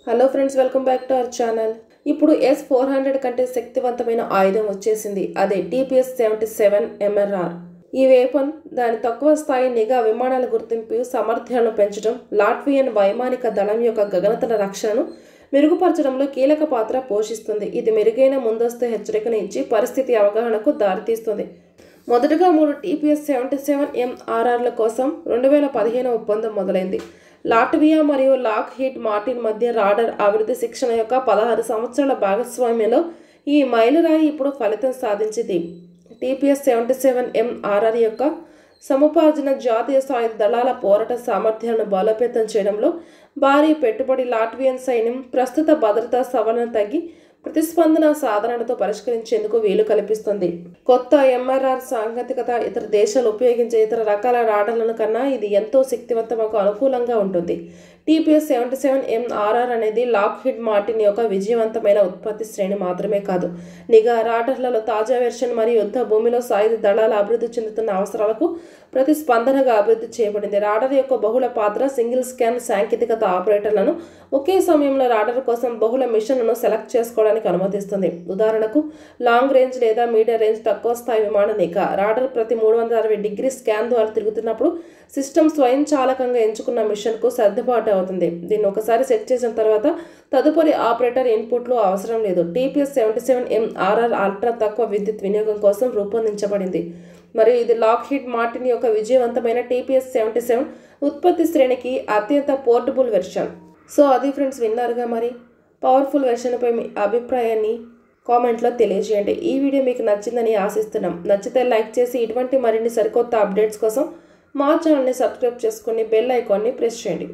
hello friends welcome back to our channel ఇప్పుడు S four hundred కంటే శక్తివంతమైన ఆయుధం వచ్చేసింది అదే టీపీఎస్ సెవెంటీ సెవెన్ ఎంఆర్ఆర్ ఈ వేపన్ దాని తక్కువ స్థాయి నిఘా విమానాల గుర్తింపు సామర్థ్యాలను పెంచడం లాట్వియన్ వైమానిక దళం యొక్క గగనతల రక్షణను మెరుగుపరచడంలో కీలక పాత్ర పోషిస్తుంది ఇది మెరుగైన ముందస్తు హెచ్చరికను ఇచ్చి పరిస్థితి అవగాహనకు దారితీస్తుంది మొదటగా మూడు టీపీఎస్ సెవెంటీ సెవెన్ ఎంఆర్ఆర్ల కోసం రెండు వేల పదిహేను ఒప్పందం మొదలైంది లాట్వియా మరియు లాక్ హీట్ మార్టిన్ మధ్య రాడర్ అభివృద్ధి శిక్షణ యొక్క పదహారు సంవత్సరాల భాగస్వామ్యంలో ఈ మైలురాయి ఇప్పుడు ఫలితం సాధించింది టీపీఎస్ సెవెంటీ సెవెన్ ఎంఆర్ఆర్ యొక్క సముపార్జన జాతీయ సాయుధ దళాల పోరాట సామర్థ్యాలను బలోపేతం చేయడంలో భారీ పెట్టుబడి లాట్వియన్ సైన్యం ప్రస్తుత భద్రతా సవరణ తగ్గి ప్రతిస్పందన సాధనలతో పరిష్కరించేందుకు వీలు కల్పిస్తుంది కొత్త ఎంఆర్ఆర్ సాంకేతికత ఇతర దేశాలు ఉపయోగించే ఇతర రకాల రాడర్లను కన్నా ఇది ఎంతో శక్తివంతమకు అనుకూలంగా ఉంటుంది టీపీఎస్ సెవెంటీ సెవెన్ ఎంఆర్ఆర్ అనేది లాక్ హిడ్ మార్టిన్ యొక్క విజయవంతమైన ఉత్పత్తి శ్రేణి మాత్రమే కాదు నిఘా రాడర్లలో తాజా వెర్షన్ మరియు యుద్ధ భూమిలో సాయుధ దళాలు అభివృద్ధి చెందుతున్న అవసరాలకు ప్రతిస్పందనగా అభివృద్ధి చేయబడింది రాడర్ యొక్క బహుళ పాత్ర సింగిల్ స్కాన్ సాంకేతికత ఆపరేటర్లను ఒకే సమయంలో రాడర్ కోసం బహుళ మిషన్లను సెలెక్ట్ చేసుకోవడానికి అనుమతిస్తుంది ఉదాహరణకు లాంగ్ రేంజ్ లేదా మీడియం రేంజ్ తక్కువ స్థాయి విమాన నిఘా రాడర్ ప్రతి మూడు వందల అరవై డిగ్రీ స్కాన్ ద్వారా తిరుగుతున్నప్పుడు సిస్టమ్ స్వయంచాలకంగా ఎంచుకున్న మిషన్కు సర్దుబాటు అవుతుంది దీన్ని ఒకసారి సెట్ చేసిన తర్వాత తదుపరి ఆపరేటర్ ఇన్పుట్లు అవసరం లేదు TPS seventy seven MRR ultra తక్కువ విద్యుత్ వినియోగం కోసం రూపొందించబడింది మరియు ఇది లాక్ హిడ్ మార్టిన్ యొక్క విజయవంతమైన టీపీఎస్ సెవెంటీ సెవెన్ ఉత్పత్తి శ్రేణికి అత్యంత పోర్టబుల్ వెర్షన్ సో అది ఫ్రెండ్స్ విన్నారుగా మరి పవర్ఫుల్ వెర్షన్పై మీ అభిప్రాయాన్ని కామెంట్లో తెలియజేయండి ఈ వీడియో మీకు నచ్చిందని ఆశిస్తున్నాం నచ్చితే లైక్ చేసి ఇటువంటి మరిన్ని సరికొత్త అప్డేట్స్ కోసం మా ఛానల్ని సబ్స్క్రైబ్ చేసుకుని బెల్ ఐకాన్ని ప్రెస్ చేయండి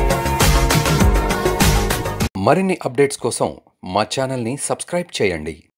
మరిన్ని అప్డేట్స్ కోసం మా ఛానల్ని సబ్స్క్రైబ్ చేయండి